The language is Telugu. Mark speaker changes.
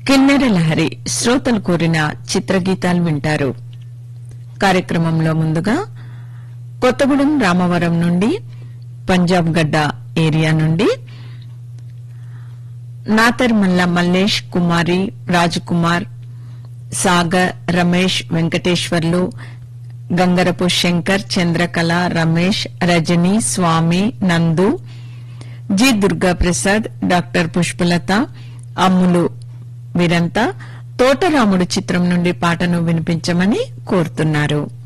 Speaker 1: కిన్నెర లహరి శ్రోతలు కోరిన చిత్రగీతాలు వింటారు కార్యక్రమంలో ముందుగా కొత్తగూడెం రామవరం నుండి పంజాబ్ గడ్డ ఏరియా నుండి నాతర్మల్ల మల్లేష్ కుమారి రాజకుమార్ సాగర్ రమేష్ వెంకటేశ్వర్లు గంగరపు శంకర్ చంద్రకళ రమేష్ రజని స్వామి నందు జి దుర్గా ప్రసాద్ డాక్టర్ పుష్పలత అమ్ములు వీరంతా తోటరాముడు చిత్రం నుండి పాటను వినిపించమని కోరుతున్నారు